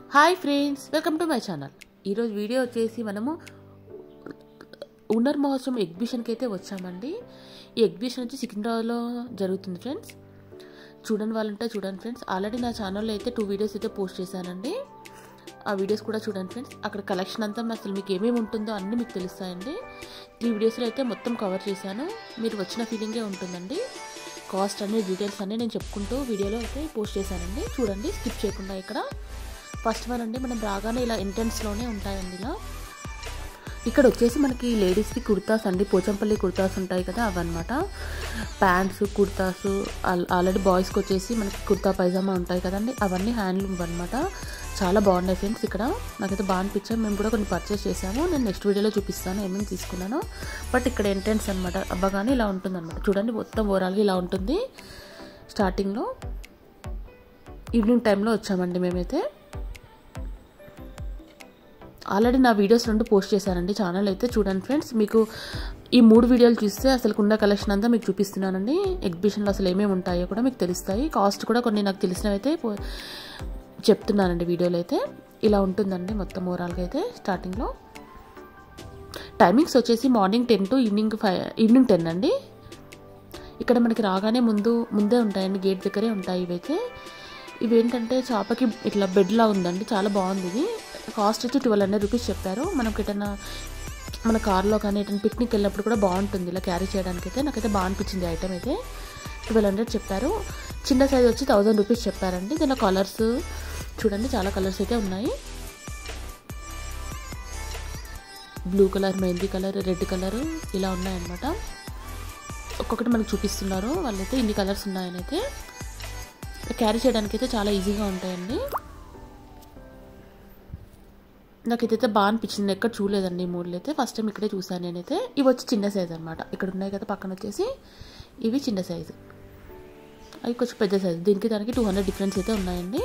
hi friends welcome to my channel ఈరోజు video వచ్చేసి మనము ఉన్నర్ మహోత్సవం ఎగ్జిబిషన్కి అయితే వచ్చామండి ఈ ఎగ్జిబిషన్ వచ్చి సికింద్రాబాద్లో జరుగుతుంది ఫ్రెండ్స్ చూడని వాళ్ళంటే చూడండి ఫ్రెండ్స్ ఆల్రెడీ నా ఛానల్లో అయితే టూ వీడియోస్ అయితే పోస్ట్ చేశానండి ఆ వీడియోస్ కూడా చూడండి ఫ్రెండ్స్ అక్కడ కలెక్షన్ అంతా అసలు మీకు ఏమేమి ఉంటుందో అన్నీ మీకు తెలుస్తాయండి త్రీ వీడియోస్లో అయితే మొత్తం కవర్ చేశాను మీరు వచ్చిన ఫీలింగే ఉంటుందండి కాస్ట్ అన్ని డీటెయిల్స్ అన్నీ నేను చెప్పుకుంటూ వీడియోలో అయితే పోస్ట్ చేశానండి చూడండి స్కిప్ చేయకుండా ఇక్కడ ఫస్ట్ వన్ అండి మనం రాగానే ఇలా ఎంట్రన్స్లోనే ఉంటాయండి ఇలా ఇక్కడ వచ్చేసి మనకి లేడీస్కి కుర్తాస్ అండి పోచంపల్లి కుర్తాస్ ఉంటాయి కదా అవన్నమాట ప్యాంట్స్ కుర్తాస్ ఆల్రెడీ బాయ్స్కి వచ్చేసి మనకి కుర్తా పైజామా ఉంటాయి కదండి అవన్నీ హ్యాండ్లూమ్ అనమాట చాలా బాగున్నాయి ఫ్రెండ్స్ ఇక్కడ నాకైతే బాగా అనిపించాయి మేము కూడా కొన్ని పర్చేస్ చేసాము నేను నెక్స్ట్ వీడియోలో చూపిస్తాను ఏమేమి తీసుకున్నాను బట్ ఇక్కడ ఎంట్రన్స్ అనమాట అవ్వగానే ఇలా ఉంటుంది అనమాట చూడండి మొత్తం ఓవరాల్గా ఇలా ఉంటుంది స్టార్టింగ్లో ఈవినింగ్ టైంలో వచ్చామండి మేమైతే ఆల్రెడీ నా వీడియోస్ రెండు పోస్ట్ చేశానండి ఛానల్ అయితే చూడండి ఫ్రెండ్స్ మీకు ఈ మూడు వీడియోలు చూస్తే అసలు ఉన్న కలెక్షన్ అంతా మీకు చూపిస్తున్నానండి ఎగ్జిబిషన్లో అసలు ఏమేమి ఉంటాయో కూడా మీకు తెలుస్తాయి కాస్ట్ కూడా కొన్ని నాకు తెలిసినవి అయితే చెప్తున్నానండి వీడియోలో అయితే ఇలా ఉంటుందండి మొత్తం ఓవరాల్గా అయితే స్టార్టింగ్లో టైమింగ్స్ వచ్చేసి morning ten to evening five evening ten అండి ఇక్కడ మనకి రాగానే ముందు ముందే ఉంటాయండి గేట్ దగ్గరే ఉంటాయి ఇవైతే ఇవి ఏంటంటే చేపకి ఇట్లా బెడ్లా ఉందండి చాలా బాగుంది ఇది కాస్ట్ వచ్చి ట్వెల్వ్ హండ్రెడ్ రూపీస్ చెప్పారు మనకి ఎటన్నా మన కార్లో కానీ ఎటన్నా పిక్నిక్ వెళ్ళినప్పుడు కూడా బాగుంటుంది ఇలా క్యారీ చేయడానికి అయితే నాకైతే బాగా అనిపించింది ఐటమ్ అయితే ట్వెల్వ్ హండ్రెడ్ చెప్పారు చిన్న సైజ్ వచ్చి థౌజండ్ రూపీస్ చెప్పారండి దీనిలో కలర్స్ చూడండి చాలా కలర్స్ అయితే ఉన్నాయి blue colour mehndi colour red colour ఇలా ఉన్నాయన్నమాట ఒక్కొక్కటి మనకు చూపిస్తున్నారు వాళ్ళైతే ఇన్ని కలర్స్ ఉన్నాయని అయితే క్యారీ చేయడానికి అయితే చాలా ఈజీగా ఉంటాయండి నాకు ఇదైతే బాగా అనిపించింది ఎక్కడ చూడలేదండి ఈ మూడులు అయితే ఫస్ట్ టైం ఇక్కడే చూసాను నేనైతే ఇవి వచ్చి చిన్న సైజ్ అనమాట ఇక్కడ ఉన్నాయి కదా పక్కన వచ్చేసి ఇవి చిన్న సైజు అవి కొంచెం పెద్ద సైజు దీనికి దానికి టూ హండ్రెడ్ డిఫరెన్స్ అయితే ఉన్నాయండి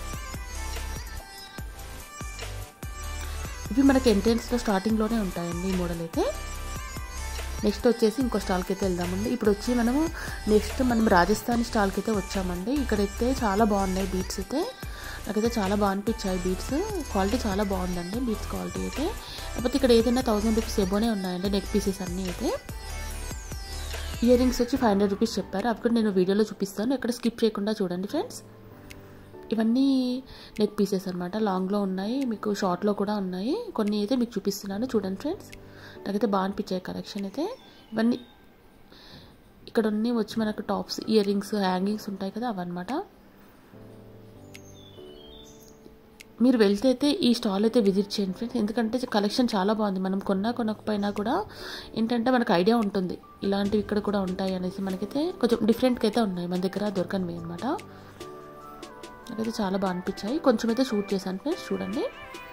ఇవి మనకి ఎంట్రెన్స్లో స్టార్టింగ్లోనే ఉంటాయండి ఈ మోడల్ అయితే నెక్స్ట్ వచ్చేసి ఇంకో స్టాల్కి అయితే వెళ్దామండి ఇప్పుడు వచ్చి మనము నెక్స్ట్ మనం రాజస్థానీ స్టాల్కి అయితే వచ్చామండి ఇక్కడైతే చాలా బాగున్నాయి బీట్స్ అయితే నాకైతే చాలా బాగా అనిపించాయి బీట్స్ క్వాలిటీ చాలా బాగుందండి బీట్స్ క్వాలిటీ అయితే కాకపోతే ఇక్కడ ఏదైనా థౌసండ్ రూపీస్ ఎబోనే ఉన్నాయండి నెక్ పీసెస్ అన్నీ అయితే ఇయర్ రింగ్స్ వచ్చి ఫైవ్ హండ్రెడ్ రూపీస్ చెప్పారు అవి కూడా నేను వీడియోలో చూపిస్తాను ఎక్కడ స్కిప్ చేయకుండా చూడండి ఫ్రెండ్స్ ఇవన్నీ నెక్ పీసెస్ అనమాట లాంగ్లో ఉన్నాయి మీకు షార్ట్లో కూడా ఉన్నాయి కొన్ని అయితే మీకు చూపిస్తున్నాను చూడండి ఫ్రెండ్స్ నాకైతే బాగా అనిపించాయి కలెక్షన్ అయితే ఇవన్నీ ఇక్కడ అన్నీ వచ్చి మనకు టాప్స్ ఇయర్ రింగ్స్ హ్యాంగింగ్స్ ఉంటాయి కదా అవన్నమాట మీరు వెళ్తే అయితే ఈ స్టాల్ అయితే విజిట్ చేయండి ఫ్రెండ్స్ ఎందుకంటే కలెక్షన్ చాలా బాగుంది మనం కొన్నా కొనకపోయినా కూడా ఏంటంటే మనకు ఐడియా ఉంటుంది ఇలాంటివి ఇక్కడ కూడా ఉంటాయి అనేసి మనకైతే కొంచెం డిఫరెంట్గా అయితే ఉన్నాయి మన దగ్గర దొరకనివి అనమాట నాకైతే చాలా బాగా అనిపించాయి కొంచెం అయితే షూట్ చేశాను ఫ్రెండ్స్ చూడండి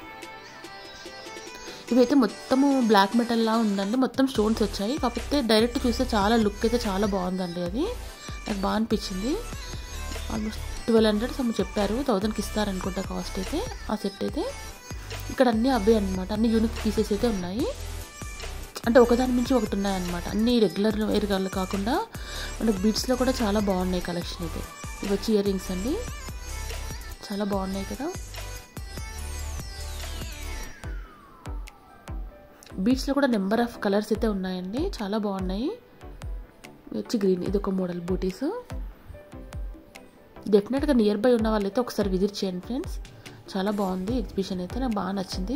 ఇవైతే మొత్తము బ్లాక్ మెటల్ లా ఉందండి మొత్తం స్టోన్స్ వచ్చాయి కాకపోతే డైరెక్ట్ చూస్తే చాలా లుక్ అయితే చాలా బాగుందండి అది నాకు బాగా అనిపించింది ఆల్మోస్ట్ ట్వెల్వ్ హండ్రెడ్ సమ్ చెప్పారు థౌజండ్కి ఇస్తారనుకుంటా కాస్ట్ అయితే ఆ సెట్ అయితే ఇక్కడ అన్నీ అవే అనమాట అన్ని యూనిక్ పీసెస్ అయితే ఉన్నాయి అంటే ఒకదాని నుంచి ఒకటి ఉన్నాయన్నమాట అన్ని రెగ్యులర్ వేర్ కాకుండా మనకు బీట్స్లో కూడా చాలా బాగున్నాయి కలెక్షన్ అయితే ఇవి వచ్చి ఇయర్ రింగ్స్ అండి చాలా బాగున్నాయి కదా బీట్స్లో కూడా నెంబర్ ఆఫ్ కలర్స్ అయితే ఉన్నాయండి చాలా బాగున్నాయి వచ్చి గ్రీన్ ఇది ఒక మోడల్ బూటీస్ డెఫినెట్గా నియర్ బై ఉన్న వాళ్ళైతే ఒకసారి విజిట్ చేయండి ఫ్రెండ్స్ చాలా బాగుంది ఎగ్జిబిషన్ అయితే నాకు బాగా నచ్చింది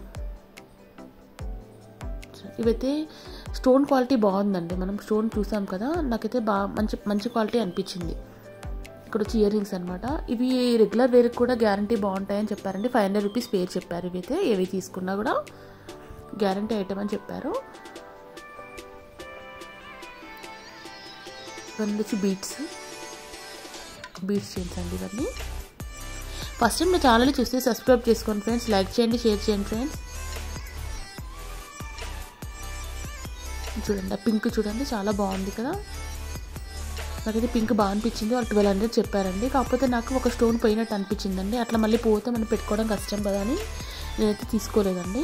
ఇవైతే స్టోన్ క్వాలిటీ బాగుందండి మనం స్టోన్ చూసాం కదా నాకైతే బాగా మంచి మంచి క్వాలిటీ అనిపించింది ఇక్కడ వచ్చి ఇయర్ రింగ్స్ అనమాట ఇవి రెగ్యులర్ వేర్కి కూడా గ్యారంటీ బాగుంటాయని చెప్పారండి ఫైవ్ హండ్రెడ్ రూపీస్ పే చెప్పారు ఇవైతే ఏవి తీసుకున్నా కూడా గ్యారంటీ ఐటమ్ అని చెప్పారు ఇవన్నీ వచ్చి బీట్స్ బీట్స్ చైన్స్ అండి ఇవన్నీ ఫస్ట్ టైం నా ఛానల్ చూస్తే సబ్స్క్రైబ్ చేసుకోండి ఫ్రెండ్స్ లైక్ చేయండి షేర్ చేయండి ఫ్రెండ్స్ చూడండి ఆ పింక్ చూడండి చాలా బాగుంది కదా నాకైతే పింక్ బాగా అనిపించింది వాళ్ళు ట్వెల్వ్ హండ్రెడ్ చెప్పారండి కాకపోతే నాకు ఒక స్టోన్ పోయినట్టు అనిపించిందండి అట్లా మళ్ళీ పోతే మనం పెట్టుకోవడం కష్టం కదా అని నేనైతే తీసుకోలేదండి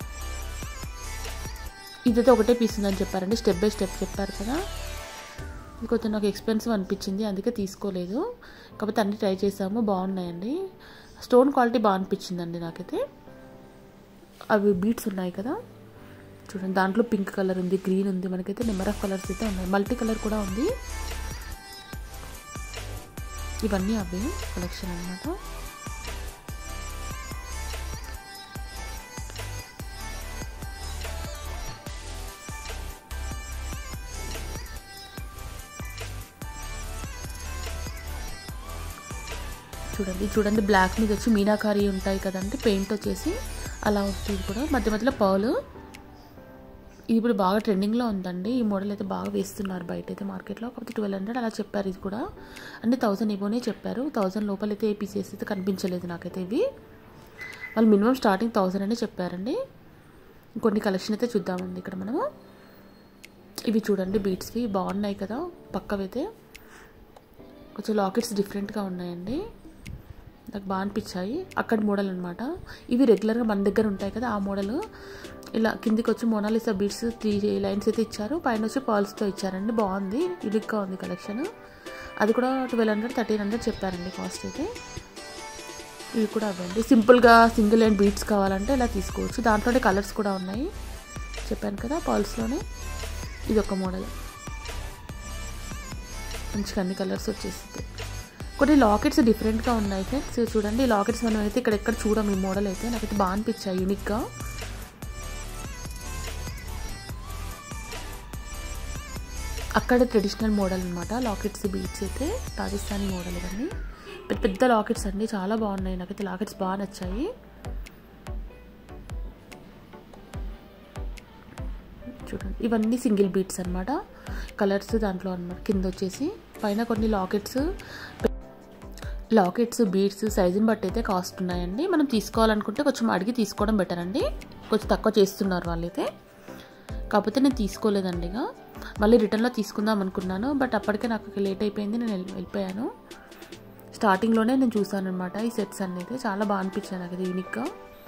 ఇదైతే ఒకటే పీస్ ఉందని చెప్పారండి స్టెప్ బై స్టెప్ చెప్పారు కదా ఇది కొంచెం నాకు ఎక్స్పెన్సివ్ అనిపించింది అందుకే తీసుకోలేదు కాకపోతే అన్ని ట్రై చేసాము బాగున్నాయండి స్టోన్ క్వాలిటీ బాగా అనిపించిందండి నాకైతే అవి బీట్స్ ఉన్నాయి కదా చూడండి దాంట్లో పింక్ కలర్ ఉంది గ్రీన్ ఉంది మనకైతే నెంబర్ ఆఫ్ కలర్స్ అయితే ఉన్నాయి మల్టీ కలర్ కూడా ఉంది ఇవన్నీ అవే కలెక్షన్ అనమాట చూడండి చూడండి బ్లాక్ మీద వచ్చి మీనాకారి ఉంటాయి కదండి పెయింట్ వచ్చేసి అలా వస్తుంది కూడా మధ్య మధ్యలో పర్లు ఇది ఇప్పుడు బాగా ట్రెండింగ్లో ఉందండి ఈ మోడల్ అయితే బాగా వేస్తున్నారు బయట అయితే మార్కెట్లో కాకపోతే ట్వెల్వ్ హండ్రెడ్ అలా చెప్పారు ఇది కూడా అంటే థౌసండ్ ఇవ్వనే చెప్పారు థౌసండ్ లోపలైతే ఏ పీసెస్ అయితే కనిపించలేదు నాకైతే ఇవి వాళ్ళు మినిమం స్టార్టింగ్ థౌసండ్ అనే చెప్పారండి కొన్ని కలెక్షన్ అయితే చూద్దామండి ఇక్కడ మనము ఇవి చూడండి బీట్స్వి బాగున్నాయి కదా పక్కవైతే కొంచెం లాకెట్స్ డిఫరెంట్గా ఉన్నాయండి నాకు బాగా అనిపించాయి అక్కడ మోడల్ అనమాట ఇవి రెగ్యులర్గా మన దగ్గర ఉంటాయి కదా ఆ మోడల్ ఇలా కిందికి వచ్చి మోనాలిసా బీడ్స్ త్రీ లైన్స్ అయితే ఇచ్చారు పైన వచ్చి పర్ల్స్తో ఇచ్చారండి బాగుంది యూనిక్గా ఉంది కలెక్షన్ అది కూడా ట్వెల్వ్ హండ్రెడ్ థర్టీన్ హండ్రెడ్ చెప్పారండి కాస్ట్ అయితే ఇవి కూడా అవ్వండి సింపుల్గా సింగిల్ లైన్ బీట్స్ కావాలంటే ఇలా తీసుకోవచ్చు దాంట్లోనే కలర్స్ కూడా ఉన్నాయి చెప్పాను కదా పర్ల్స్లోనే ఇది ఒక మోడల్ మంచిగా అన్ని కలర్స్ వచ్చేసింది కొన్ని లాకెట్స్ డిఫరెంట్గా ఉన్నాయి ఫ్రెండ్స్ చూడండి ఈ లాకెట్స్ మనం అయితే ఇక్కడ ఎక్కడ చూడం ఈ మోడల్ అయితే నాకైతే బాగా అనిపించాయి యూనిక్గా అక్కడ ట్రెడిషనల్ మోడల్ అనమాట లాకెట్స్ బీట్స్ అయితే రాజస్థానీ మోడల్ ఇవన్నీ పెద్ద పెద్ద లాకెట్స్ అండి చాలా బాగున్నాయి నాకైతే లాకెట్స్ బాగా నచ్చాయి చూడండి ఇవన్నీ సింగిల్ బీట్స్ అనమాట కలర్స్ దాంట్లో అనమాట కింద వచ్చేసి పైన కొన్ని లాకెట్స్ లాకెట్స్ బీడ్స్ సైజుని బట్టి అయితే కాస్ట్ ఉన్నాయండి మనం తీసుకోవాలనుకుంటే కొంచెం అడిగి తీసుకోవడం బెటర్ అండి కొంచెం తక్కువ చేస్తున్నారు వాళ్ళైతే కాకపోతే నేను తీసుకోలేదండి ఇక మళ్ళీ రిటర్న్లో తీసుకుందాం అనుకున్నాను బట్ అప్పటికే నాకు లేట్ అయిపోయింది నేను వెళ్ళి- వెళ్ళిపోయాను స్టార్టింగ్లోనే నేను చూసాను అనమాట ఈ సెట్స్ అనేది చాలా బాగా అనిపించాయి నాకు ఇది యూనిక్గా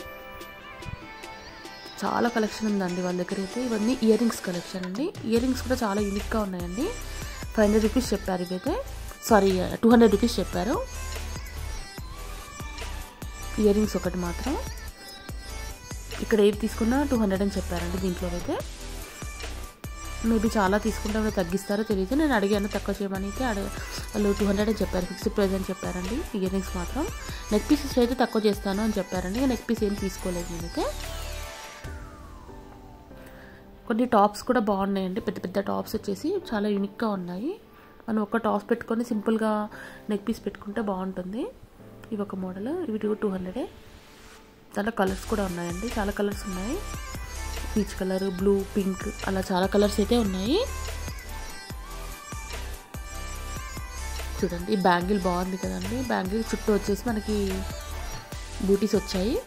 చాలా కలెక్షన్ ఉందండి వాళ్ళ దగ్గర అయితే ఇవన్నీ ఇయర్ రింగ్స్ కలెక్షన్ అండి ఇయర్ రింగ్స్ కూడా చాలా యూనిక్గా ఉన్నాయండి ఫైవ్ హండ్రెడ్ రూపీస్ చెప్పారు ఇవైతే సారీ టూ హండ్రెడ్ రూపీస్ చెప్పారు ఇయర్ రింగ్స్ ఒకటి మాత్రం ఇక్కడ ఏది తీసుకున్నా టూ హండ్రెడ్ అని చెప్పారండి దీంట్లో అయితే మేబీ చాలా తీసుకుంటే ఏమైనా తగ్గిస్తారో తెలియదు నేను అడిగాను తక్కువ చేయమని అయితే అడగ వాళ్ళు టూ హండ్రెడ్ అని చెప్పారు ఫిక్స్డ్ ప్రైస్ అని చెప్పారండి ఇయర్ రింగ్స్ మాత్రం నెక్ పీసెస్ అయితే తక్కువ చేస్తాను అని చెప్పారండి నెక్ పీస్ ఏం తీసుకోలేదు నేనైతే కొన్ని టాప్స్ కూడా బాగున్నాయండి పెద్ద పెద్ద టాప్స్ వచ్చేసి చాలా యూనిక్గా ఉన్నాయి మనం ఒక టాప్స్ పెట్టుకొని సింపుల్గా నెక్ పీస్ పెట్టుకుంటే బాగుంటుంది ఇవి ఒక మోడల్ ఇవి టూ టూ హండ్రెడే దాంట్లో కలర్స్ కూడా ఉన్నాయండి చాలా కలర్స్ ఉన్నాయి పీచ్ కలర్ బ్లూ పింక్ అలా చాలా కలర్స్ అయితే ఉన్నాయి చూడండి ఈ బ్యాంగిల్ బాగుంది కదండి బ్యాంగిల్ చుట్టూ వచ్చేసి మనకి బూటీస్ వచ్చాయి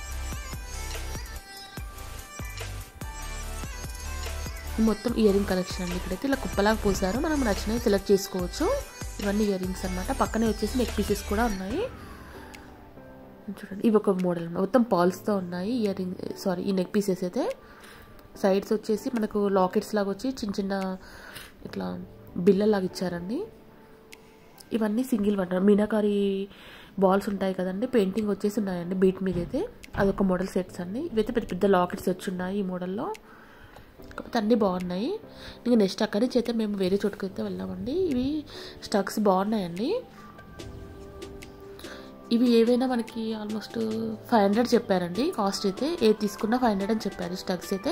ఈ మొత్తం ఇయర్ రింగ్ కలెక్షన్ అండి ఇక్కడైతే ఇలా కుప్పలాగా పోసారు మనం నచ్చినవి సెలెక్ట్ చేసుకోవచ్చు ఇవన్నీ ఇయర్ రింగ్స్ అనమాట పక్కనే వచ్చేసి నెక్ పీసెస్ కూడా ఉన్నాయి చూడండి ఇవి ఒక మోడల్ మొత్తం పాల్స్తో ఉన్నాయి ఇయర్ రింగ్ సారీ ఈ నెక్ పీసెస్ అయితే సైడ్స్ వచ్చేసి మనకు లాకెట్స్ లాగా వచ్చి చిన్న చిన్న ఇట్లా బిల్లలాగా ఇచ్చారండి ఇవన్నీ సింగిల్ వన్ మీనాకారి బాల్స్ ఉంటాయి కదండి పెయింటింగ్ వచ్చేసి ఉన్నాయండి బీట్ మీద అయితే అదొక మోడల్ సెట్స్ అండి ఇవైతే పెద్ద పెద్ద లాకెట్స్ వచ్చి ఉన్నాయి ఈ మోడల్లో కాకపోతే అన్నీ బాగున్నాయి ఇంకా నెక్స్ట్ అక్కడి నుంచి అయితే మేము వేరే చోటుకి అయితే వెళ్ళామండి ఇవి స్టక్స్ బాగున్నాయండి ఇవి ఏవైనా మనకి ఆల్మోస్ట్ ఫైవ్ హండ్రెడ్ చెప్పారండి కాస్ట్ అయితే ఏది తీసుకున్నా ఫైవ్ హండ్రెడ్ అని చెప్పారు స్టక్స్ అయితే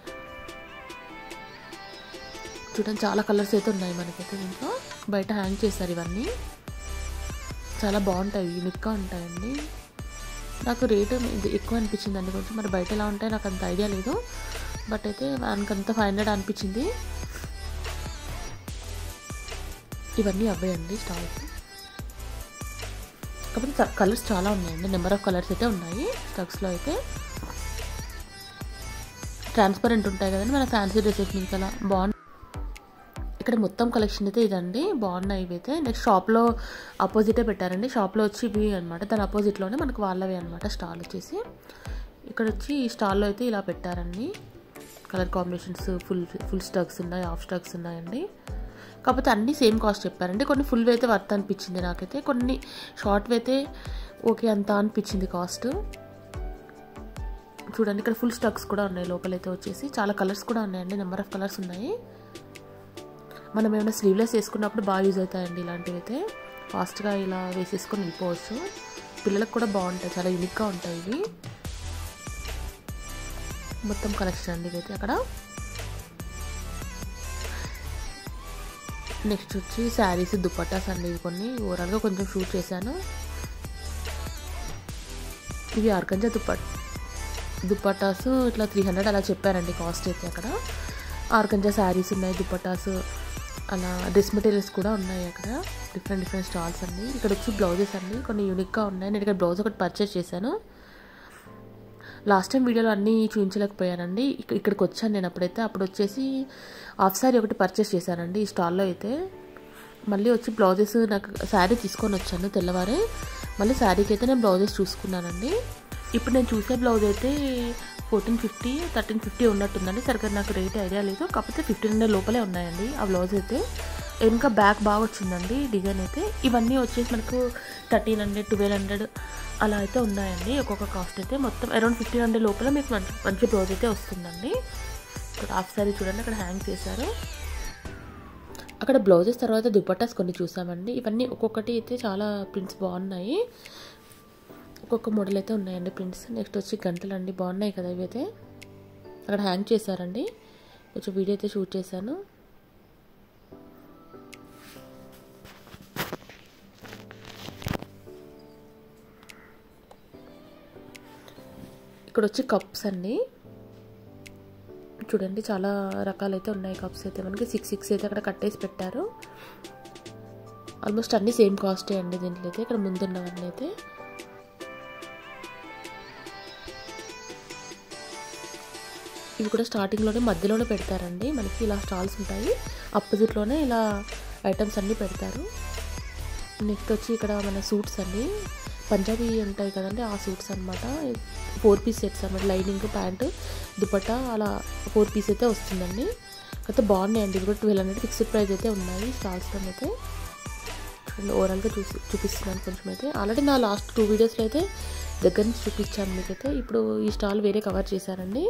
చూడండి చాలా కలర్స్ అయితే ఉన్నాయి మనకైతే దీంట్లో బయట హ్యాంగ్ చేశారు ఇవన్నీ చాలా బాగుంటాయి యూనిక్గా ఉంటాయండి నాకు రేటు ఇది ఎక్కువ అనిపించిందండి కొంచెం మరి బయట ఎలా ఉంటాయి నాకు అంత ఐడియా లేదు బట్ అయితే మనకంత ఫైవ్ హండ్రెడ్ అనిపించింది ఇవన్నీ అవే అండి స్టాల్స్ కాకపోతే కలర్స్ చాలా ఉన్నాయండి నెంబర్ ఆఫ్ కలర్స్ అయితే ఉన్నాయి స్టక్స్లో అయితే ట్రాన్స్పరెంట్ ఉంటాయి కదండి మన ఫ్యాన్సీ డ్రెస్సెస్ మీకు అలా బాగుంది ఇక్కడ మొత్తం కలెక్షన్ అయితే ఇదండి బాగున్నాయి ఇవి అయితే నెక్స్ట్ షాప్లో ఆపోజిటే పెట్టారండి షాప్లో వచ్చి ఇవి అనమాట దాని ఆపోజిట్లోనే మనకు వాళ్ళవి అనమాట స్టాల్ వచ్చేసి ఇక్కడ వచ్చి ఈ స్టాల్లో అయితే ఇలా పెట్టారండి colour combinations full full stocks ఉన్నాయి హాఫ్ స్టక్స్ ఉన్నాయండి కాకపోతే అన్నీ సేమ్ కాస్ట్ చెప్పారండి కొన్ని ఫుల్ అయితే వర్త్ అనిపించింది నాకైతే కొన్ని షార్ట్ అయితే ఓకే అంత అనిపించింది కాస్ట్ చూడండి ఇక్కడ ఫుల్ స్టాక్స్ కూడా ఉన్నాయి లోపలైతే వచ్చేసి చాలా కలర్స్ కూడా ఉన్నాయండి నెంబర్ ఆఫ్ కలర్స్ ఉన్నాయి మనం ఏమైనా స్లీవ్లెస్ వేసుకున్నప్పుడు బాగా యూజ్ అవుతాయండి ఇలాంటివి అయితే ఫాస్ట్గా ఇలా వేసేసుకొని వెళ్ళిపోవచ్చు పిల్లలకు కూడా బాగుంటాయి చాలా యూనిక్గా ఉంటాయి ఇవి మొత్తం కలెక్షన్ అండి ఇవైతే అక్కడ నెక్స్ట్ వచ్చి శారీస్ దుపట్టాస్ అండి ఇవి కొన్ని ఓవరాల్గా కొంచెం షూట్ చేశాను ఇవి ఆర్కంజా దుప్పట్ దుపట్టాస్ ఇట్లా త్రీ హండ్రెడ్ అలా చెప్పారండి కాస్ట్ అయితే అక్కడ ఆర్కంజా శారీస్ ఉన్నాయి దుపట్టాస్ అలా డ్రెస్ మెటీరియల్స్ కూడా ఉన్నాయి అక్కడ డిఫరెంట్ డిఫరెంట్ స్టాల్స్ అండి ఇక్కడ వచ్చి బ్లౌజెస్ అండి కొన్ని యూనిక్గా ఉన్నాయి నేను ఇక్కడ బ్లౌజ్ ఒకటి పర్చేస్ చేశాను లాస్ట్ టైం వీడియోలో అన్నీ చూపించలేకపోయానండి ఇక్క- ఇక్కడికి వచ్చాను నేను అప్పుడైతే అప్పుడు వచ్చేసి హాఫ్ శారీ ఒకటి పర్చేస్ చేశానండి ఈ స్టాల్లో అయితే మళ్ళీ వచ్చి బ్లౌజెస్ నాకు శారీ తీసుకొని వచ్చాను తెల్లవారే మళ్ళీ శారీకి అయితే నేను బ్లౌజెస్ చూసుకున్నానండి ఇప్పుడు నేను చూసే బ్లౌజ్ అయితే ఫోర్టీన్ ఫిఫ్టీ థర్టీన్ ఫిఫ్టీ ఉన్నట్టుందండి సరిగ్గా నాకు రేట్ ఐడియా లేదు కాకపోతే ఫిఫ్టీన్ హండ్రెడ్ లోపలే ఉన్నాయండి ఆ బ్లౌజ్ అయితే ఇంకా బ్యాక్ బాగా వచ్చిందండి డిజైన్ అయితే ఇవన్నీ వచ్చేసి మనకు థర్టీన్ హండ్రెడ్ ట్వెల్వ్ హండ్రెడ్ అలా అయితే ఉన్నాయండి ఒక్కొక్క కాస్ట్ అయితే మొత్తం అరౌండ్ ఫిఫ్టీన్ హండ్రెడ్ లోపల మీకు మంచి మంచి బ్లౌజ్ అయితే వస్తుందండి ఇక్కడ హాఫ్ సారీ చూడండి అక్కడ హ్యాంగ్ చేశారు అక్కడ బ్లౌజెస్ తర్వాత దుపట్టాస్ కొన్ని చూసామండి ఇవన్నీ ఒక్కొక్కటి అయితే చాలా ప్రింట్స్ బాగున్నాయి ఒక్కొక్క మోడల్ అయితే ఉన్నాయండి ప్రింట్స్ నెక్స్ట్ వచ్చి గంటలు అండి బాగున్నాయి కదా ఇవైతే అక్కడ హ్యాంగ్ చేశారండి కొంచెం వీడియో అయితే షూట్ చేశాను ఇక్కడ వచ్చి కప్స్ అండి చూడండి చాలా రకాలైతే ఉన్నాయి కప్స్ అయితే మనకి సిక్స్ సిక్స్ అయితే అక్కడ కట్టేసి పెట్టారు ఆల్మోస్ట్ అన్నీ సేమ్ కాస్టే అండి దీంట్లో అయితే ఇక్కడ ముందున్నవన్నీ అయితే ఇవి కూడా స్టార్టింగ్లోనే మధ్యలోనే పెడతారండి మనకి ఇలా స్టాల్స్ ఉంటాయి అపోజిట్లోనే ఇలా ఐటమ్స్ అన్నీ పెడతారు నెక్స్ట్ వచ్చి ఇక్కడ మన సూట్స్ అండి పంజాబీ ఉంటాయి కదండి ఆ సూట్స్ అనమాట ఫోర్ పీస్ సెట్స్ అనమాట లైనింగ్ ప్యాంటు దుపట్టా అలా ఫోర్ పీస్ అయితే వస్తుందండి అయితే బాగున్నాయండి ఇవి కూడా ట్వెల్వ్ హండ్రెడ్ ఫిక్స్డ్ ప్రైస్ అయితే ఉన్నాయి స్టాల్స్లో అయితే చూడండి ఓవరాల్గా చూసి చూపిస్తున్నాను కొంచెం అయితే ఆల్రెడీ నా లాస్ట్ టూ వీడియోస్లో అయితే దగ్గర నుంచి చూపించాను మీకైతే ఇప్పుడు ఈ స్టాల్ వేరే కవర్ చేశారండి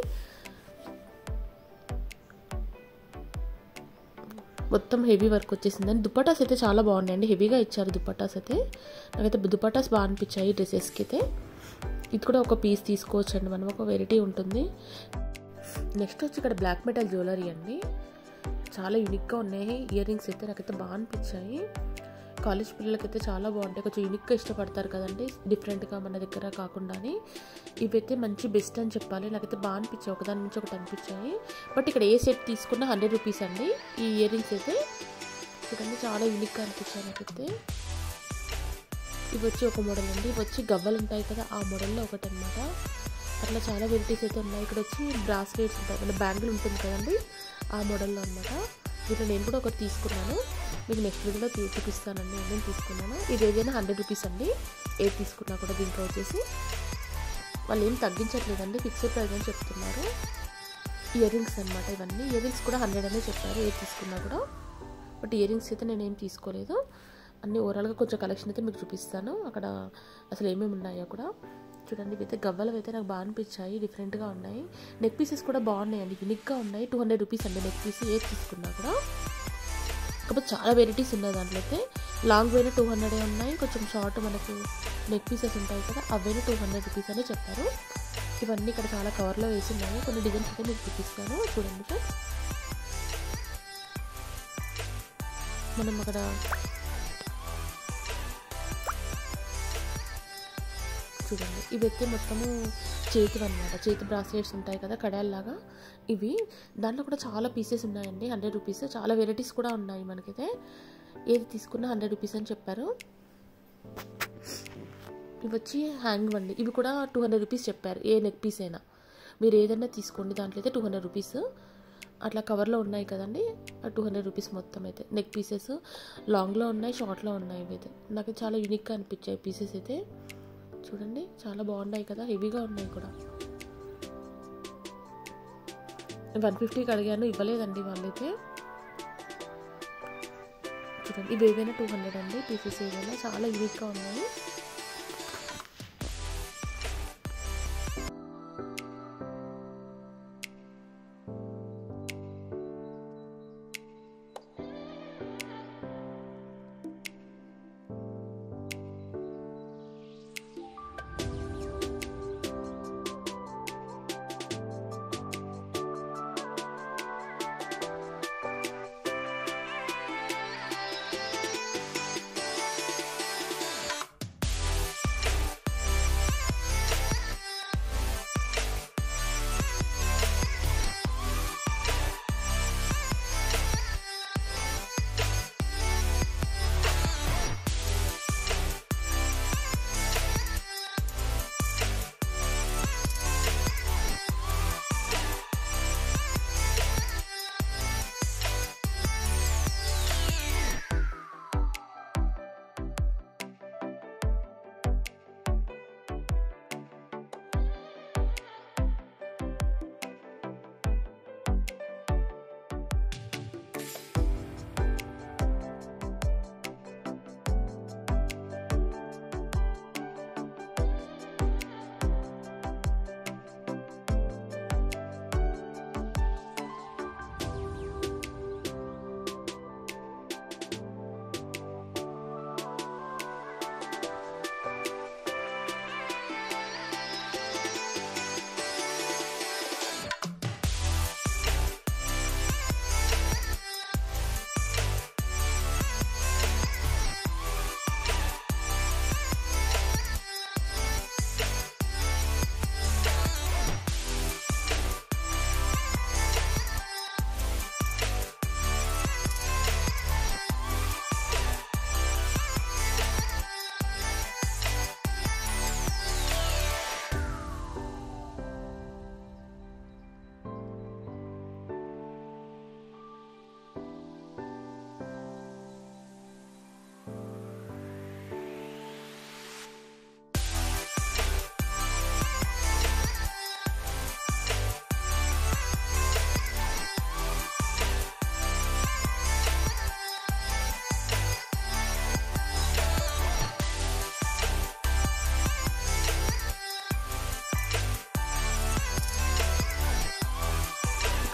మొత్తం హెవీ వర్క్ వచ్చేసిందని దుపటాస్ అయితే చాలా బాగున్నాయండి హెవీగా ఇచ్చారు దుపటాస్ అయితే నాకైతే దుపటాస్ బాగా అనిపించాయి డ్రెస్సెస్కి అయితే ఇది కూడా ఒక పీస్ తీసుకోవచ్చు అండి మనం ఒక వెరైటీ ఉంటుంది నెక్స్ట్ వచ్చి ఇక్కడ బ్లాక్ మెటల్ జ్యువెలరీ అండి చాలా యూనిక్గా ఉన్నాయి ఇయర్ రింగ్స్ అయితే నాకైతే బాగా అనిపించాయి కాలేజ్ పిల్లలకైతే చాలా బాగుంటాయి కొంచెం యూనిక్గా ఇష్టపడతారు కదండి డిఫరెంట్గా మన దగ్గర కాకుండానే ఇవైతే మంచి బెస్ట్ అని చెప్పాలి నాకైతే బాగా అనిపించాయి ఒకదాని నుంచి ఒకటి అనిపించాయి బట్ ఇక్కడ ఏ సెట్ తీసుకున్నా హండ్రెడ్ రూపీస్ అండి ఈ ఇయర్ రింగ్స్ అయితే చూడండి చాలా యూనిక్గా అనిపించాయి నాకైతే ఇవి వచ్చి ఒక మోడల్ అండి ఇవి వచ్చి గవ్వలు ఉంటాయి కదా ఆ మోడల్లో ఒకటి అనమాట అట్లా చాలా వెరైటీస్ అయితే ఉన్నాయి ఇక్కడ వచ్చి బ్రాస్లెట్స్ ఉంటాయి మన బ్యాంగిల్ ఉంటుంది కదండి ఆ మోడల్లో అనమాట దీంట్లో నేను కూడా ఒకటి తీసుకున్నాను మీకు నెక్స్ట్ వీడియోలో తీ- చూపిస్తానండి నేను తీసుకున్నాను ఇది ఏదైనా హండ్రెడ్ రూపీస్ అండి ఏది తీసుకున్నా కూడా దీంట్లో వచ్చేసి వాళ్ళు ఏం తగ్గించట్లేదండి ఫిక్స్డ్ ప్రైస్ అని చెప్తున్నారు ఇయర్ రింగ్స్ అనమాట ఇవన్నీ ఇయర్ రింగ్స్ కూడా హండ్రెడ్ అనే చెప్పారు ఏది తీసుకున్నా కూడా బట్ ఇయర్ రింగ్స్ అయితే నేనేం తీసుకోలేదు అన్ని ఓవరాల్గా కొంచెం కలెక్షన్ అయితే మీకు చూపిస్తాను అక్కడ అసలు ఏమేమి ఉన్నాయో కూడా చూడండి ఇవైతే గవ్వలు అయితే నాకు బాగా అనిపించాయి డిఫరెంట్గా ఉన్నాయి నెక్ పీసెస్ కూడా బాగున్నాయండి యూనిక్గా ఉన్నాయి టూ హండ్రెడ్ రూపీస్ అండి నెక్ పీస్ ఏది తీసుకున్నా కూడా కాకపోతే చాలా వెరైటీస్ ఉన్నాయి దాంట్లో అయితే లాంగ్ వేరే టూ హండ్రెడ్ ఉన్నాయి కొంచెం షార్ట్ మనకు నెక్ పీసెస్ ఉంటాయి కదా అవైనా టూ హండ్రెడ్ రూపీస్ అనే చెప్పారు ఇవన్నీ ఇక్కడ చాలా కవర్లో వేసి ఉన్నాయి కొన్ని డిజైన్స్ అయితే మీకు చూపిస్తాను చూడండి ఫ్రెండ్స్ మనం అక్కడ చూడండి ఇవి అయితే మొత్తము చేతివి అనమాట చేతి బ్రాస్లెట్స్ ఉంటాయి కదా కడాల్లాగా ఇవి దాంట్లో కూడా చాలా పీసెస్ ఉన్నాయండి హండ్రెడ్ రూపీస్ చాలా వెరైటీస్ కూడా ఉన్నాయి మనకైతే ఏది తీసుకున్నా హండ్రెడ్ రూపీస్ అని చెప్పారు ఇవి వచ్చి హ్యాంగ్ అండి ఇవి కూడా టూ హండ్రెడ్ రూపీస్ చెప్పారు ఏ నెక్ పీస్ అయినా మీరు ఏదైనా తీసుకోండి దాంట్లో అయితే టూ హండ్రెడ్ రూపీస్ అట్లా కవర్లో ఉన్నాయి కదండి ఆ టూ హండ్రెడ్ రూపీస్ మొత్తం అయితే నెక్ పీసెస్ లాంగ్లో ఉన్నాయి షార్ట్లో ఉన్నాయి ఇవి అయితే నాకు చాలా యూనిక్గా అనిపించాయి పీసెస్ అయితే చూడండి చాలా బాగున్నాయి కదా హెవీగా ఉన్నాయి కూడా వన్ ఫిఫ్టీకి అడిగాను ఇవ్వలేదండి వాళ్ళైతే చూడండి ఇవి ఏవైనా టూ హండ్రెడ్ అండి పీసెస్ ఏవైనా చాలా యూనిక్గా ఉన్నాయి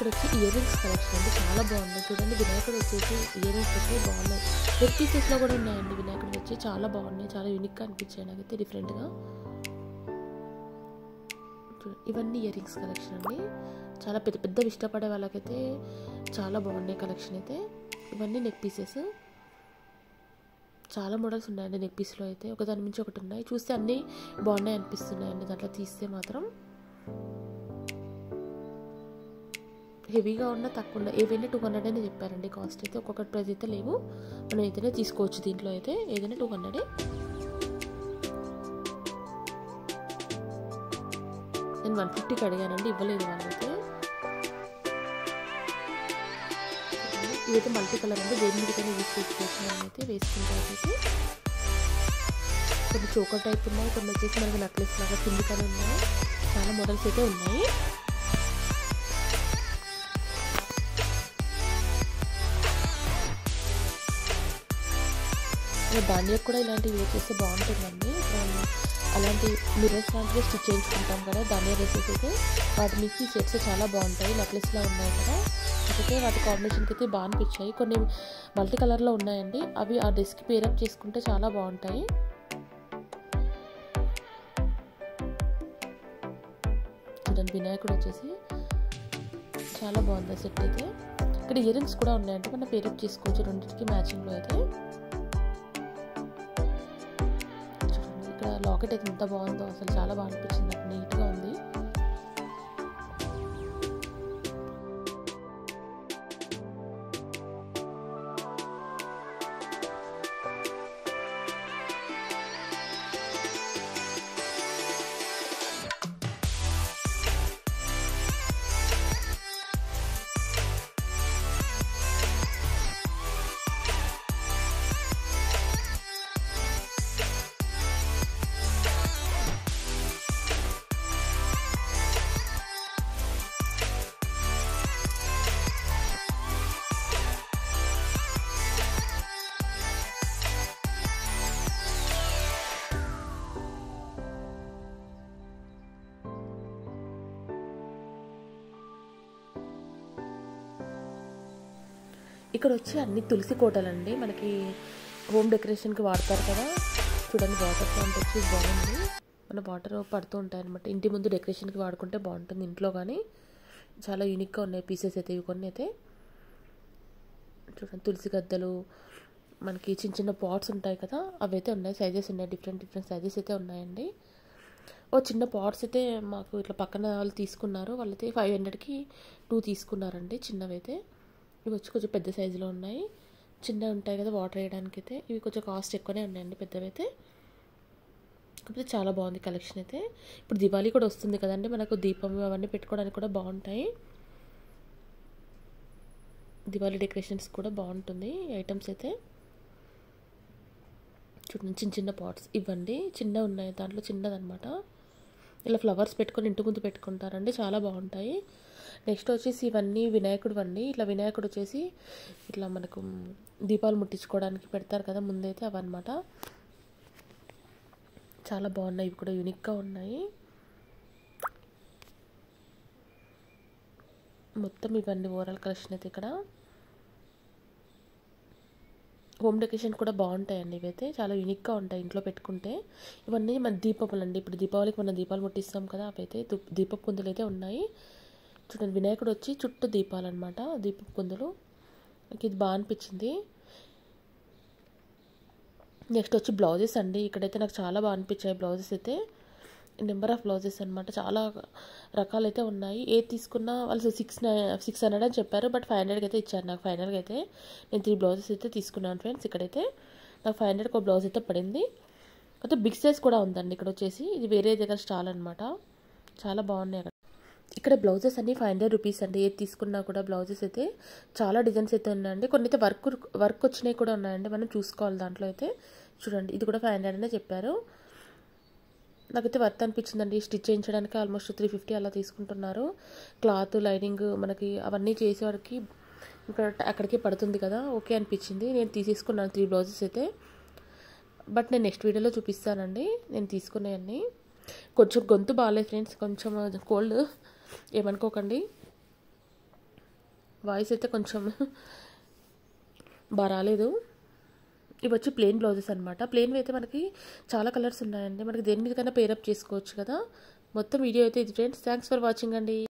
ఇక్కడ వచ్చి ఇయర్ రింగ్స్ కలెక్షన్ అండి చాలా బాగున్నాయి చూడండి వినాయకుడు వచ్చేసి ఇయర్ రింగ్స్ అయితే బాగున్నాయి నెక్ పీసెస్లో కూడా ఉన్నాయండి వినాయకుడు వచ్చి చాలా బాగున్నాయి చాలా యూనిక్గా అనిపించాయి నాకైతే డిఫరెంట్గా ఇవన్నీ ఇయర్ రింగ్స్ కలెక్షన్ అండి చాలా పెద్ద పెద్దవి ఇష్టపడే వాళ్ళకైతే చాలా బాగున్నాయి కలెక్షన్ అయితే ఇవన్నీ నెక్ పీసెస్ చాలా మోడల్స్ ఉన్నాయండి నెక్ పీస్లో అయితే ఒకదాని మించి ఒకటి ఉన్నాయి చూస్తే అన్నీ బాగున్నాయి అనిపిస్తున్నాయండి దాంట్లో తీస్తే మాత్రం హెవీగా ఉన్న తక్కువ ఉన్న ఏవైనా టూ హండ్రెడ్ అని చెప్పారండి కాస్ట్ అయితే ఒక్కొక్కటి ప్రైస్ అయితే లేవు మనం ఏదైనా తీసుకోవచ్చు దీంట్లో అయితే ఏదైనా టూ హండ్రెడే నేను వన్ ఫిఫ్టీకి అడిగానండి ఇవ్వలేదు వాళ్ళైతే ఇదైతే మల్టీ కలర్ అంటే దేని మీదకైనా యూస్ చేసుకోవచ్చు మనం అయితే వేసుకుంటారు అయితే కొన్ని చోకర్ టైప్ ఉన్నాయి కొన్ని వచ్చేసి మనకి నక్లెస్ లాగా కిందికనే ఉన్నాయి చాలా మోడల్స్ అయితే ఉన్నాయి దానిలో కూడా ఇలాంటివి యూజ్ చేస్తే బాగుంటుందండి అలాంటి మిర్రర్స్ లాంటివి స్టిచ్ చేయించుకుంటాం కదా దానియా డ్రెస్సెస్ అయితే వాటి మిక్సీ సెట్స్ చాలా బాగుంటాయి నెక్లెస్లా ఉన్నాయి కదా అయితే వాటి కాంబినేషన్కి అయితే బాగా అనిపించాయి కొన్ని మల్టీ కలర్లో ఉన్నాయండి అవి ఆ డ్రెస్కి పేరప్ చేసుకుంటే చాలా బాగుంటాయి చూడండి వినాయకుడు వచ్చేసి చాలా బాగుంది సెట్ అయితే ఇక్కడ ఇయర్ రింగ్స్ కూడా ఉన్నాయంటే మనం పేరప్ చేసుకోవచ్చు రెండింటికి మ్యాచింగ్లో అయితే చూడండి ఇక్కడ లాకెట్ అయితే ఎంత బాగుందో అసలు చాలా బాగా అనిపించింది నాకు నీట్గా ఉంది ఇక్కడ వచ్చి అన్ని తులసి కోటలండి మనకి హోమ్ డెకరేషన్కి వాడతారు కదా చూడండి వాటర్ ప్లాంట్ వచ్చి బాగుంది మన వాటర్ పడుతూ ఉంటాయి అనమాట ఇంటి ముందు డెకరేషన్కి వాడుకుంటే బాగుంటుంది ఇంట్లో కానీ చాలా యూనిక్గా ఉన్నాయి పీసెస్ అయితే ఇవి కొన్ని అయితే చూడండి తులసి గద్దలు మనకి చిన్న చిన్న పాట్స్ ఉంటాయి కదా అవి అయితే ఉన్నాయి సైజెస్ ఉన్నాయి డిఫరెంట్ డిఫరెంట్ సైజెస్ అయితే ఉన్నాయండి ఓ చిన్న పాట్స్ అయితే మాకు ఇట్లా పక్కన వాళ్ళు తీసుకున్నారు వాళ్ళైతే ఫైవ్ హండ్రెడ్కి టూ తీసుకున్నారండి చిన్నవి అయితే ఇవి వచ్చి కొంచెం పెద్ద సైజులో ఉన్నాయి చిన్నవి ఉంటాయి కదా వాటర్ వేయడానికి అయితే ఇవి కొంచెం కాస్ట్ ఎక్కువనే ఉన్నాయండి పెద్దవి అయితే కాకపోతే చాలా బాగుంది కలెక్షన్ అయితే ఇప్పుడు దివాళీ కూడా వస్తుంది కదండి మనకు దీపం అవన్నీ పెట్టుకోవడానికి కూడా బాగుంటాయి దివాళీ డెకరేషన్స్ కూడా బాగుంటుంది ఐటమ్స్ అయితే చూడండి చిన్న చిన్న పాట్స్ ఇవ్వండి చిన్న ఉన్నాయి దాంట్లో చిన్నదనమాట ఇలా ఫ్లవర్స్ పెట్టుకొని ఇంటి ముందు పెట్టుకుంటారండి చాలా బాగుంటాయి నెక్స్ట్ వచ్చేసి ఇవన్నీ వినాయకుడు అండి ఇట్లా వినాయకుడు వచ్చేసి ఇట్లా మనకు దీపాలు ముట్టించుకోవడానికి పెడతారు కదా ముందైతే అవన్నమాట చాలా బాగున్నాయి ఇవి కూడా యూనిక్గా ఉన్నాయి మొత్తం ఇవన్నీ ఓవరాల్ కలెక్షన్ అయితే ఇక్కడ హోమ్ డెకరేషన్ కూడా బాగుంటాయండి ఇవైతే చాలా యూనిక్గా ఉంటాయి ఇంట్లో పెట్టుకుంటే ఇవన్నీ మన దీపావళి అండి ఇప్పుడు దీపావళికి మనం దీపాలు ముట్టిస్తాం కదా అవైతే దీపపు కుందులు అయితే ఉన్నాయి చూడండి వినాయకుడు వచ్చి చుట్టూ దీపాలు అనమాట దీపపు కుందులు నాకు ఇది బాగా అనిపించింది నెక్స్ట్ వచ్చి బ్లౌజెస్ అండి ఇక్కడైతే నాకు చాలా బాగా అనిపించాయి బ్లౌజెస్ అయితే నెంబర్ ఆఫ్ బ్లౌజెస్ అనమాట చాలా రకాలైతే ఉన్నాయి ఏది తీసుకున్నా వాళ్ళు సిక్స్ సిక్స్ హండ్రెడ్ అని చెప్పారు బట్ ఫైవ్ హండ్రెడ్కి అయితే ఇచ్చారు నాకు ఫైనల్గా అయితే నేను త్రీ బ్లౌజెస్ అయితే తీసుకున్నాను ఫ్రెండ్స్ ఇక్కడైతే నాకు ఫైవ్ హండ్రెడ్కి ఒక బ్లౌజ్ అయితే పడింది అయితే బిగ్ సైజ్ కూడా ఉందండి ఇక్కడ వచ్చేసి ఇది వేరే దగ్గర స్టాల్ అనమాట చాలా బాగున్నాయి అక్కడ ఇక్కడ బ్లౌజెస్ అన్ని ఫైవ్ హండ్రెడ్ రూపీస్ అండి ఏది తీసుకున్నా కూడా బ్లౌజెస్ అయితే చాలా డిజైన్స్ అయితే ఉన్నాయండి కొన్ని అయితే వర్క్ వర్క్ వచ్చినాయి కూడా ఉన్నాయండి మనం చూసుకోవాలి దాంట్లో అయితే చూడండి ఇది కూడా ఫైవ్ హండ్రెడ్ అనే చెప్పారు నాకైతే వర్త్ అనిపించిందండి స్టిచ్ చేయించడానికి ఆల్మోస్ట్ త్రీ ఫిఫ్టీ అలా తీసుకుంటున్నారు క్లాత్ లైనింగ్ మనకి అవన్నీ చేసేవాడికి ఇక్కడ అక్కడికి పడుతుంది కదా ఓకే అనిపించింది నేను తీసేసుకున్నాను త్రీ బ్లౌజెస్ అయితే బట్ నేను నెక్స్ట్ వీడియోలో చూపిస్తానండి నేను తీసుకున్నాయన్నీ కొంచెం గొంతు బాగాలేదు ఫ్రెండ్స్ కొంచెం కోల్డ్ ఏమనుకోకండి వాయిస్ అయితే కొంచెం బాగా రాలేదు ఇవి వచ్చి ప్లెయిన్ బ్లౌజెస్ అనమాట ప్లెయిన్ అయితే మనకి చాలా కలర్స్ ఉన్నాయండి మనకి దేని మీద కన్నా పేరప్ చేసుకోవచ్చు కదా మొత్తం వీడియో అయితే ఇది ఫ్రెండ్స్ థ్యాంక్స్ ఫర్ వాచింగ్ అండి